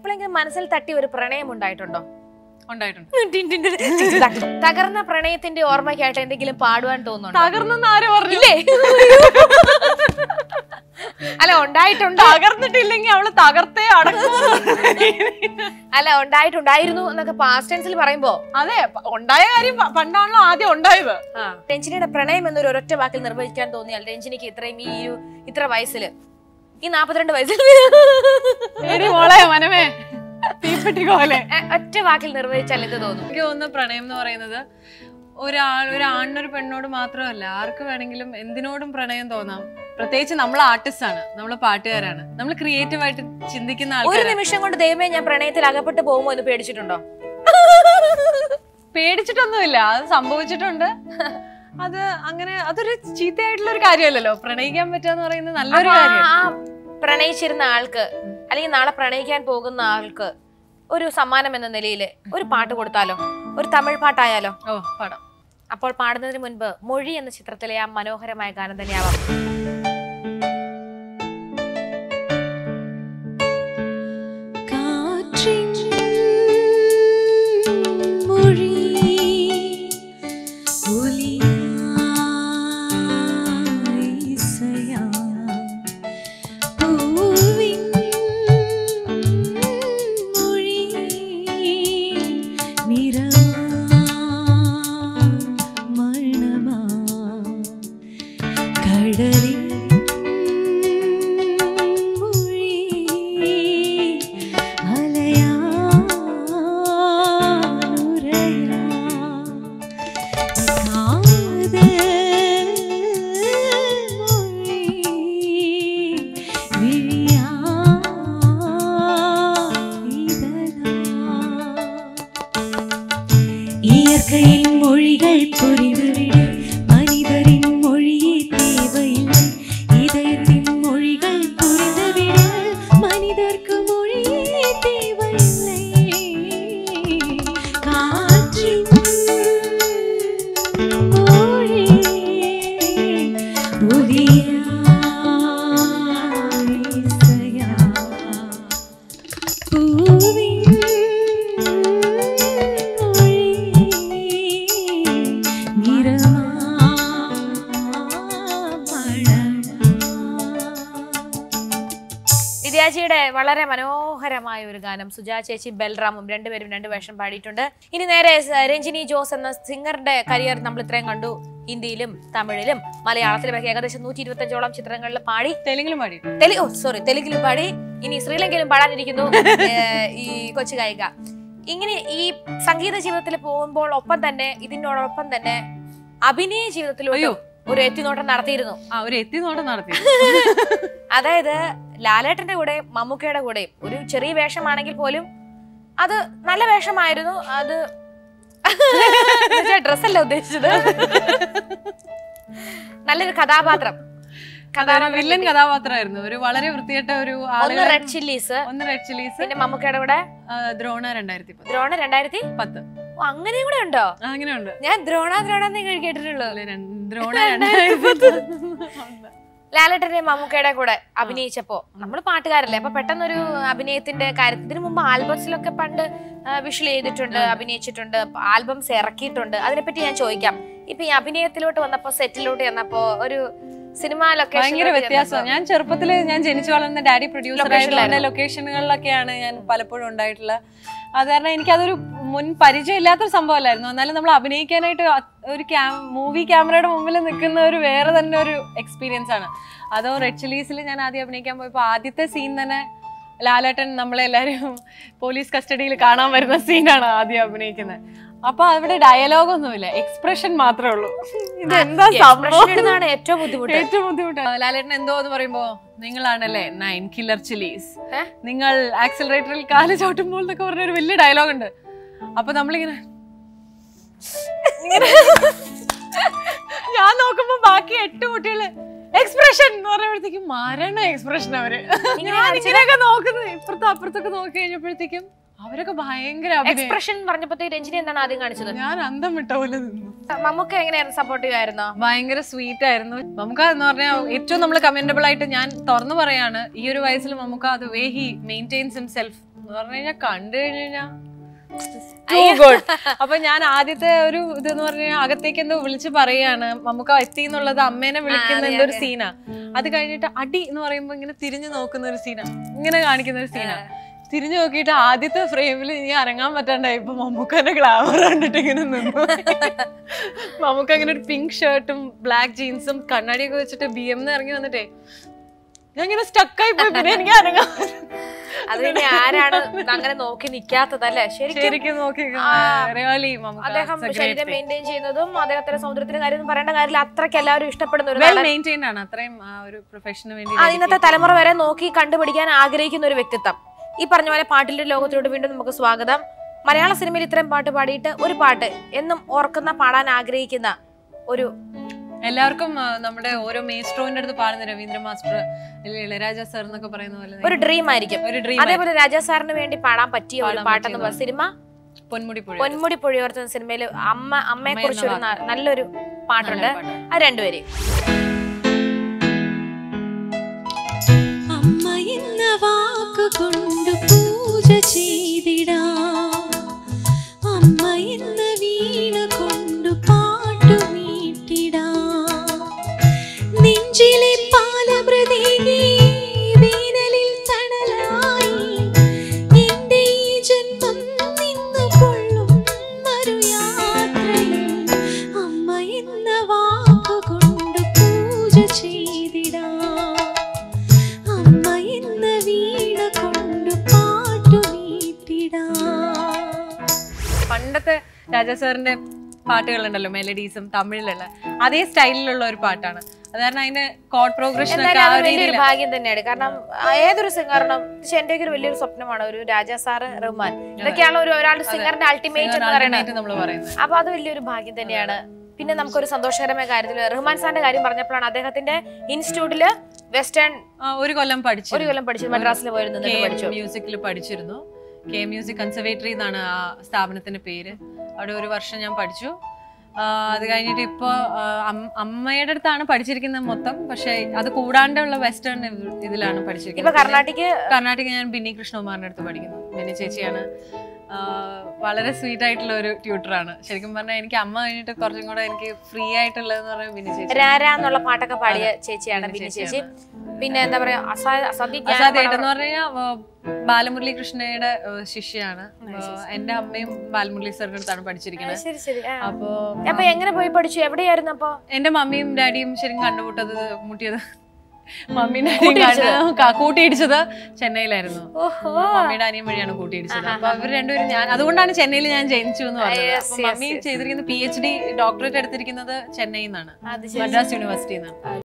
എപ്പോഴെങ്കിലും മനസ്സിൽ തട്ടി ഒരു പ്രണയം ഉണ്ടായിട്ടുണ്ടോ ഉണ്ടായിട്ടുണ്ട് തകർന്ന പ്രണയത്തിന്റെ ഓർമ്മയ്ക്കായിട്ട് എന്തെങ്കിലും പാടുവാൻ തോന്നുന്നുണ്ടോ തകർന്നെന്ന് ആര് പറഞ്ഞു ഇല്ലേ അല്ല ഉണ്ടായിട്ടുണ്ട് തകർന്നിട്ടില്ലെങ്കിൽ അവള് തകർത്തേ അടക്കും അല്ല ഉണ്ടായിട്ടുണ്ടായിരുന്നു എന്നൊക്കെ പാസ്റ്റ് ടെൻസിൽ പറയുമ്പോ അതെ പ- ഉണ്ടായ കാര്യം പ- പണ്ടാണല്ലോ ആദ്യം ഉണ്ടായത് രഞ്ജിനിയുടെ പ്രണയം എന്നൊരു ഒരൊറ്റ വാക്കിൽ നിർവഹിക്കാൻ തോന്നിയാൽ രഞ്ജിനിക്ക് ഇത്രയും ഈ ഒരു ഇത്ര വയസ്സില് ഈ നാപ്പത്തിരണ്ട് വയസ്സിൽ എടി മോളെ മനമേ തീപ്പെട്ടി പോലെ എ- ഒറ്റ വാക്കിൽ നിർവഹിച്ചാൽ എന്ത് തോന്നും എനിക്ക് തോന്നുന്ന പ്രണയം എന്ന് പറയുന്നത് ഒരാൾ ഒരു ആണിനൊരു പെണ്ണോട് മാത്രമല്ല ആർക്ക് വേണമെങ്കിലും എന്തിനോടും പ്രണയം തോന്നാം പ്രത്യേകിച്ച് നമ്മൾ ആർട്ടിസ്റ്റ് ആണ് നമ്മൾ പാട്ടുകാരാണ് നമ്മൾ ക്രിയേറ്റീവ് ആയിട്ട് ചിന്തിക്കുന്ന ഒരു ആൾക്കാർ നിമിഷം കൊണ്ട് ദൈവമേ ഞാൻ പ്രണയത്തിൽ അകപ്പെട്ട് പോകുമോ എന്ന് പേടിച്ചിട്ടുണ്ടോ പേടിച്ചിട്ടൊന്നുമില്ല അത് സംഭവിച്ചിട്ടുണ്ട് അത് അങ്ങനെ അതൊരു ചീത്തയായിട്ടുള്ള ഒരു കാര്യമല്ലല്ലോ പ്രണയിക്കാൻ പറ്റുക പറയുന്നത് നല്ലൊരു അപ്പൊ കാര്യം ആ പ്രണയിച്ചിരുന്ന ആൾക്ക് അല്ലെങ്കിൽ നാളെ പ്രണയിക്കാൻ പോകുന്ന ആൾക്ക് ഒരു സമ്മാനം എന്ന നിലയിൽ ഒരു പാട്ട് കൊടുത്താലോ ഒരു തമിഴ് പാട്ടായാലോ ഓ പടം അപ്പോൾ പാടുന്നതിന് മുൻപ് മൊഴി എന്ന ചിത്രത്തിലെ ആ മനോഹരമായ ഗാനം തന്നെയാവാം കാற்றின் மொழி ஒலியாய் இசையா பூவின் மொழி நிறமா மணமா கடலின் மொழி அலையா நுரையா காதல் மொழி விழியா இதழா இயற்கையின் மொழிகள் புரிந்துவிடு மனிதரின் மொழியே தேவையில்லை இதயத்தின் மொழிகள் புரிந்துவிடு மனிதர்க்கு மொழியே தேவையில்லை காற்றின் மொழி ஒலியா இசையா பூவின் மொழி நிறமா மழமா വിദ്യാജിയുടെ വളരെ മനോഹരമായ ഒരു ഗാനം സുജാ ചേച്ചി ബൽറാമും രണ്ടുപേരും രണ്ട് വേഷം പാടിയിട്ടുണ്ട് ഇനി നേരെ സ- രഞ്ജിനി ജോസ് എന്ന സിംഗറുടെ കരിയർ നമ്മൾ ഇത്രയും കണ്ടു ഹിന്ദിയിലും തമിഴിലും മലയാളത്തിലും ഒക്കെ ഏകദേശം നൂറ്റി ഇരുപത്തഞ്ചോളം ചിത്രങ്ങളിൽ പാടി തെലുങ്കിലും പാടി തെലു ഓ സോറി തെലുങ്കിലും പാടി ഇനി ശ്രീലങ്കയിലും പാടാനിരിക്കുന്നു ഏർ, ഈ കൊച്ചു ഗായിക ഇങ്ങനെ ഈ സംഗീത ജീവിതത്തിൽ പോകുമ്പോൾ ഒപ്പം തന്നെ ഇതിനോടൊപ്പം തന്നെ അഭിനയ ജീവിതത്തിലൂടെ അയ്യോ. ഒരു എത്തിനോട്ടം നടത്തിയിരുന്നു ആ ഒരു എത്തി നോട്ടം നടത്തി അതായത് ലാലേട്ടന്റെ കൂടെ മമ്മൂക്കയുടെ കൂടെ ഒരു ചെറിയ വേഷമാണെങ്കിൽ പോലും അത് നല്ല വേഷമായിരുന്നു അത് ഡ്രസ്സല്ല ഉദ്ദേശിച്ചത് നല്ലൊരു കഥാപാത്രം കഥാപാത്രം വില്ലൻ കഥാപാത്രമായിരുന്നു ഒരു വളരെ വൃത്തികെട്ട ഒരു ഒന്ന് ആളുകൾ റെഡ് ചില്ലീസ് ഒന്ന് റെഡ് ചില്ലീസ് പിന്നെ മമ്മൂക്കയുടെ കൂടെ ദ്രോണ രണ്ടായിരത്തി പത്ത് ദ്രോണ രണ്ടായിരത്തി പത്ത് ഓ, അങ്ങനെയും കൂടെ ഉണ്ടോ ആ, അങ്ങനെയുണ്ട് ഞാൻ ദ്രോണ ദ്രോണ എന്നേ കേട്ടിട്ടുള്ളൂ അല്ല, രണ്ട്- ദ്രോണ രണ്ടായിരത്തി പത്ത് ലാലേട്ടന്റെ മമ്മൂക്കയുടെ കൂടെ അഭിനയിച്ചപ്പോ നമ്മൾ പാട്ടുകാരല്ലേ അപ്പൊ പെട്ടെന്നൊരു അഭിനയത്തിന്റെ കാര്യത്തിൽ ഇതിനു മുമ്പ് ആൽബംസിലൊക്കെ പണ്ട് വിഷ്വൽ ചെയ്തിട്ടുണ്ട് അഭിനയിച്ചിട്ടുണ്ട് ആൽബംസ് ഇറക്കിയിട്ടുണ്ട് അതിനെപ്പറ്റി ഞാൻ ചോദിക്കാം ഇപ്പൊ ഈ അഭിനയത്തിലോട്ട് വന്നപ്പോ സെറ്റിലോട്ട് വന്നപ്പോ ഒരു സിനിമ ഭയങ്കര വ്യത്യാസമാണ് ഞാൻ ചെറുപ്പത്തില് ഞാൻ ജനിച്ചു വളർന്ന ഡാഡി പ്രൊഡ്യൂസർ ആയതുകൊണ്ട് Location-ലായിരുന്നു. ലൊക്കേഷനുകളിലൊക്കെയാണ് ഞാൻ പലപ്പോഴും ഉണ്ടായിട്ടുള്ള അത് കാരണം എനിക്കതൊരു മുൻ പരിചയമില്ലാത്തൊരു സംഭവമല്ലായിരുന്നു എന്നാലും നമ്മൾ അഭിനയിക്കാനായിട്ട് അ- ഒരു മൂവി ക്യാമറയുടെ മുമ്പിൽ നിൽക്കുന്ന ഒരു വേറെ തന്നെ ഒരു എക്സ്പീരിയൻസ് ആണ് അതോ റെഡ് ചില്ലീസിൽ ഞാൻ ആദ്യം അഭിനയിക്കാൻ പോയപ്പോൾ ആദ്യത്തെ സീൻ തന്നെ ലാലേട്ടൻ നമ്മളെല്ലാരും പോലീസ് കസ്റ്റഡിയിൽ കാണാൻ വരുന്ന സീനാണ് ആദ്യം അഭിനയിക്കുന്നത് അപ്പൊ അവിടെ ഡയലോഗൊന്നുമില്ല എക്സ്പ്രഷൻ മാത്രമേ ഉള്ളൂ ഇതെന്താ സംഭവം ഇടുന്നതാണ് ഏറ്റവും ബുദ്ധിമുട്ട് ഏറ്റവും ബുദ്ധിമുട്ടാണ് ലാലേട്ടൻ എന്തോ എന്ന് പറയുമ്പോ നിങ്ങളാണല്ലേ നയൻ കില്ലർ ചില്ലീസ് ഏ? നിങ്ങൾ ആക്സിലറേറ്ററിൽ കാല് ചവിട്ടുമ്പോൾ എന്നൊക്കെ പറഞ്ഞ ഒരു വലിയ ഡയലോഗ് ഉണ്ട് അപ്പൊ നമ്മളിങ്ങനെ ഇങ്ങനെ ഞാൻ നോക്കുമ്പോ ബാക്കി എട്ട് കുട്ടികള് എക്സ്പ്രഷൻ എന്ന് പറയുമ്പോഴത്തേക്കും മരണ എക്സ്പ്രഷൻ അവര് ഞാൻ ഇങ്ങനെയൊക്കെ നോക്കുന്നത് ഇപ്പുറത്തും അപ്പുറത്തൊക്കെ നോക്കി കഴിഞ്ഞപ്പോഴത്തേക്കും അവരൊക്കെ ഭയങ്കര അഭിനയം എക്സ്പ്രഷൻ പറഞ്ഞപ്പോഴത്തേക്ക് രഞ്ജിനി എന്താണ് ആദ്യം കാണിച്ചത് ഞാൻ അന്തം വിട്ട പോലെ നിന്നു മമ്മൂക്ക എങ്ങനെയായിരുന്നു സപ്പോർട്ടീവ് ആയിരുന്നോ ഭയങ്കര സ്വീറ്റ് ആയിരുന്നു നമുക്ക് എന്ന് പറഞ്ഞാൽ ഏറ്റവും നമ്മൾ കമന്റബിൾ ആയിട്ട് ഞാൻ തുറന്നു പറയാണ് ഈ ഒരു വയസ്സിൽ നമുക്ക് അത് വേ ഹി മെയിൻറ്റെയിൻസ് ഹിംസെൽഫ് എന്ന് പറഞ്ഞു കഴിഞ്ഞാൽ കണ്ടു കഴിഞ്ഞു കഴിഞ്ഞാൽ too good. അപ്പൊ ഞാൻ ആദ്യത്തെ ഒരു ഇതെന്ന് പറഞ്ഞു കഴിഞ്ഞാൽ അകത്തേക്ക് എന്തോ വിളിച്ച് പറയാണ് നമുക്ക് എത്തി എന്നുള്ളത് അമ്മേനെ വിളിക്കുന്ന എന്തോ ഒരു സീനാ അത് കഴിഞ്ഞിട്ട് അടി എന്ന് പറയുമ്പോ ഇങ്ങനെ തിരിഞ്ഞു നോക്കുന്ന ഒരു സീനാ ഇങ്ങനെ കാണിക്കുന്ന ഒരു സീനാ തിരിഞ്ഞു നോക്കിയിട്ട് ആദ്യത്തെ ഫ്രെയിമിൽ ഇനി ഇറങ്ങാൻ പറ്റാണ്ടായപ്പോ മമ്മൂക്കന്റെ ഗ്ലാമർ കണ്ടിട്ട് ഇങ്ങനെ നിന്നു മമ്മൂക്ക ഇങ്ങനെ ഒരു പിങ്ക് ഷർട്ടും ബ്ലാക്ക് ജീൻസും കണ്ണാടിയൊക്കെ വെച്ചിട്ട് ബി എം ഇറങ്ങി വന്നിട്ടേ ഞാൻ ഇങ്ങനെ സ്റ്റക്കായി പോയി പിന്നെ എനിക്ക് അനങ്ങാൻ അത് പിന്നെ ആരാണ് അങ്ങനെ നോക്കി നിക്കാത്തതല്ലേ ശരിക്കും ശരിക്കും നോക്കി റിയലി അദ്ദേഹം ശരീരം മെയിൻറ്റെയിൻ ചെയ്യുന്നതും അദ്ദേഹത്തിന്റെ സൗന്ദര്യത്തിന്റെ കാര്യം ഒന്നും പറയേണ്ട കാര്യമില്ല അത്രയ്ക്ക് എല്ലാവരും ഇഷ്ടപ്പെടുന്ന ഒരു വെൽ നടൻ. മെയിൻറ്റൈൻഡ് ആണ് അത്രയും ആ ഒരു പ്രൊഫഷന് വേണ്ടി ആ, ഇന്നത്തെ തലമുറ വരെ നോക്കി കണ്ടുപിടിക്കാൻ ആഗ്രഹിക്കുന്ന ഒരു വ്യക്തിത്വം ഈ പറഞ്ഞ പോലെ പാട്ടിന്റെ ലോകത്തിലോട്ട് വീണ്ടും നമുക്ക് സ്വാഗതം മലയാള സിനിമയിൽ ഇത്രയും പാട്ട് പാടിയിട്ട് ഒരു പാട്ട് എന്നും ഓർക്കുന്ന പാടാൻ ആഗ്രഹിക്കുന്ന ഒരു എല്ലാവർക്കും ആ, നമ്മുടെ ഓരോ മേസ്ട്രോന്റെ അടുത്ത് പാടുന്ന രവീന്ദ്ര മാസ്റ്റർ അല്ലെങ്കിൽ ഇളയരാജ സർ എന്നൊക്കെ പറയുന്ന പോലെ ഒരു ഡ്രീം ആയിരിക്കും ഒരു ഡ്രീം അതേപോലെ രാജാ സാറിന് വേണ്ടി പാടാൻ പറ്റിയ ഒരു പാടാൻ പാട്ടെന്ന് പറ്റിയ പറഞ്ഞ സിനിമ പൊന്മുടി പുഴ പൊന്മുടി പുഴയോർത്തുന്ന സിനിമയിൽ അമ്മ അമ്മയെ കുറിച്ച് ഒരു എന്ന നല്ലൊരു പാട്ടുണ്ട് ആ രണ്ടുപേര് അമ്മ എന്ന വാക്കുകൊണ്ട് പൂജ ചെയ്തിടാം അമ്മ എന്ന വീണ കൊണ്ട് പാട്ടുമീട്ടിടാം നെഞ്ചിലെ പാലമൃതേകി വേനലിൽ തണലായി എന്റെ ഈ ജന്മം നിന്നു കൊള്ളും മറുയാത്രയിൽ അമ്മ എന്ന വാക്കുകൊണ്ട് പൂജ ചെയ്തിടാം അമ്മ എന്ന വീണ കൊണ്ട് പാട്ടുമീട്ടിടാം പണ്ടത്തെ രാജാ സാറിന്റെ പാട്ടുകളുണ്ടല്ലോ മെലഡീസും തമിഴിലുള്ള അതേ സ്റ്റൈലിലുള്ള ഒരു പാട്ടാണ് അത് കാരണം അതിന്റെ കോഡ് പ്രോഗ്രഷൻ ഒക്കെ എന്തായാലും ആ അത് വലിയൊരു രീതിയിൽ ഭാഗ്യം തന്നെയാണ് കാരണം ആ, ഏതൊരു സിംഗറിനും പക്ഷെ എന്റെ ഒരു വലിയൊരു സ്വപ്നമാണ് ഒരു രാജാ സാറ് റഹ്മാൻ ഇതൊക്കെയാണ് ഒരു ഒരാളുടെ സിംഗറിന്റെ അൾട്ടിമേറ്റ് എന്ന് പറയുന്നത് നമ്മൾ പറയുന്നത് അപ്പൊ അത് വലിയൊരു ഭാഗ്യം തന്നെയാണ് പിന്നെ നമുക്കൊരു സന്തോഷകരമായ കാര്യത്തിൽ റഹ്മാൻ സാറിന്റെ കാര്യം പറഞ്ഞപ്പോഴാണ് അദ്ദേഹത്തിന്റെ ഇൻസ്റ്റിറ്റ്യൂട്ടില് വെസ്റ്റേൺ ആ, ഒരു കൊല്ലം പഠിച്ചു ഒരു കൊല്ലം പഠിച്ചു മദ്രാസിൽ പോയിരുന്നു നിന്നിട്ട് പഠിച്ചു മ്യൂസിക്കിൽ പഠിച്ചിരുന്നു കെ മ്യൂസിക് കൺസർവേറ്ററി എന്നാണ് ആ സ്ഥാപനത്തിന്റെ പേര് അവിടെ ഒരു വർഷം ഞാൻ പഠിച്ചു ആ, അത് കഴിഞ്ഞിട്ട് ഇപ്പോ ആ, അം- അമ്മയുടെ അടുത്താണ് പഠിച്ചിരിക്കുന്നത് മൊത്തം പക്ഷെ അത് കൂടാണ്ടുള്ള വെസ്റ്റേൺ ഇതിലാണ് ഇപ്പൊ പഠിച്ചിരിക്കുന്നത് കർണാട്ടിക്ക് കർണാടക ഞാൻ ബിന്നി കൃഷ്ണകുമാറിന്റെ അടുത്ത് പഠിക്കുന്നു ബിന്നി ചേച്ചിയാണ് ആ, വളരെ സ്വീറ്റ് ആയിട്ടുള്ള ഒരു ട്യൂട്ടറാണ് ശരിക്കും പറഞ്ഞാൽ എനിക്ക് അമ്മ കഴിഞ്ഞിട്ട് കുറച്ചും കൂടെ എനിക്ക് ഫ്രീ ആയിട്ടുള്ളതെന്ന് പറഞ്ഞാൽ ബിന്നി ചേച്ചി രാര എന്നുള്ള പാട്ടൊക്കെ പാടിയ ചേച്ചിയാണ് ബിന്നി ബിന്നി ചേച്ചി ചേച്ചിയാണ്. പിന്നെ എന്താ പറയാ അസാ അസാധ്യ ജ്ഞാനം അസാധ്യമായിട്ടെന്ന് പറഞ്ഞു കഴിഞ്ഞാൽ ബാലമുരളി കൃഷ്ണയുടെ ആ, ശിഷ്യയാണ് ആ, എന്റെ അമ്മയും ബാലമുരളി സാറിന്റെ അടുത്താണ് പഠിച്ചിരിക്കുന്നത് ശരി ശരി ആ. അപ്പോ അപ്പൊ എങ്ങനെ പോയി പഠിച്ചു എവിടെയായിരുന്നു അപ്പൊ എന്റെ മമ്മിയും ഡാഡിയും ശരിക്കും കണ്ടുമുട്ടത് മുട്ടിയത് മമ്മി ഡാഡിയും കണ്ട് ക- കൂട്ടിയിടിച്ചത് ചെന്നൈയിലായിരുന്നു ഓഹോ മമ്മിയുടെ അനിയൻ വഴിയാണ് കൂട്ടിയിടിച്ചത് അപ്പൊ അവർ രണ്ടുപേരും ഞാൻ അതുകൊണ്ടാണ് ചെന്നൈയിൽ ഞാൻ ജനിച്ചു എന്ന് പറഞ്ഞത് Yes, അപ്പൊ yes, മമ്മി ചെയ്തിരിക്കുന്ന പി എച്ച് ഡി ഡോക്ടറേറ്റ് എടുത്തിരിക്കുന്നത് ചെന്നൈയിൽ നിന്നാണ് അത് ശരി മദ്രാസ് യൂണിവേഴ്സിറ്റിയിൽ നിന്നാണ്